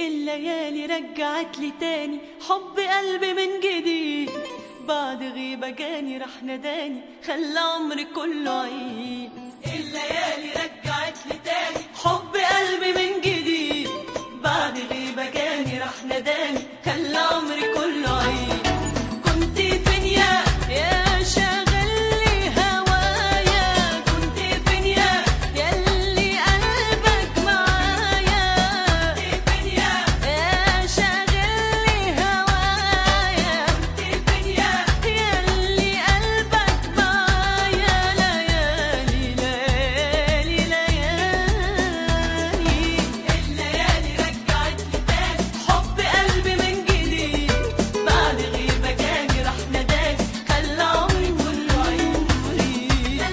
الليالي رجعت لي تاني حب قلبي من جديد بعد غيبة جاني راح نداني خلى عمري كله عيد الليالي رجعت لي تاني حب قلبي من جديد بعد غيبة جاني راح نداني خلى عمري كله عيد كنت فين يا يا شاغل لي هوايا كنت فين يا ياللي قلبك معايا كنت فين يا يا شاغل لي هوايا كنت فين يا ياللي قلبك معايا ليالي ليالي ليالي الليالي رجعت لي تاني حب قلبي من جديد بعد غيبة جاني راح نداني خلى عمري كله عمري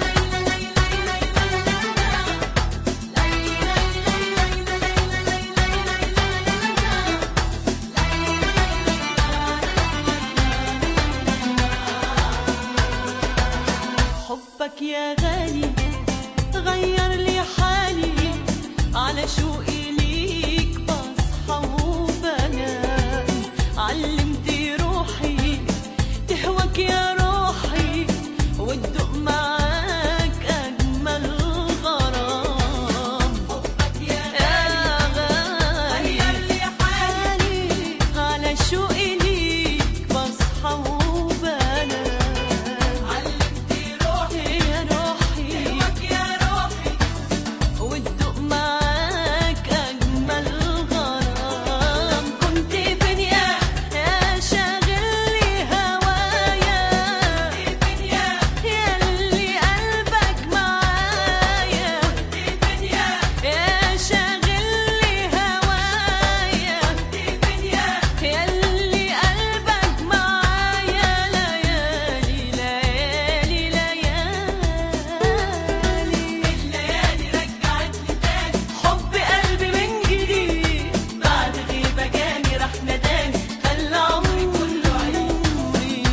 حبك يا غالي غير لي حالي على شوقي ليك بصحى وبنام علمت روحي تهواك يا روحي وتدق معاك أجمل غرام حبك يا غالي غير لي حالي على شوقي ليك بصحى وبنام علمت روحي يا روحي يا روحي وتدق معاك أجمل غرام كنت فين يا يا شاغل لي هوايا كنت فين يا ياللي قلبك معايا كنت فين يا يا شاغل لي هوايا كنت فين يا ياللي قلبك معايا ليالي ليالي ليالي الليالي رجعت لي تاني حب قلبي من جديد بعد غيبة جاني راح نداني خلى عمري كله عمري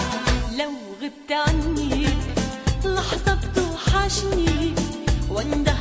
لو غبت عني لحظة بتوحشني واندم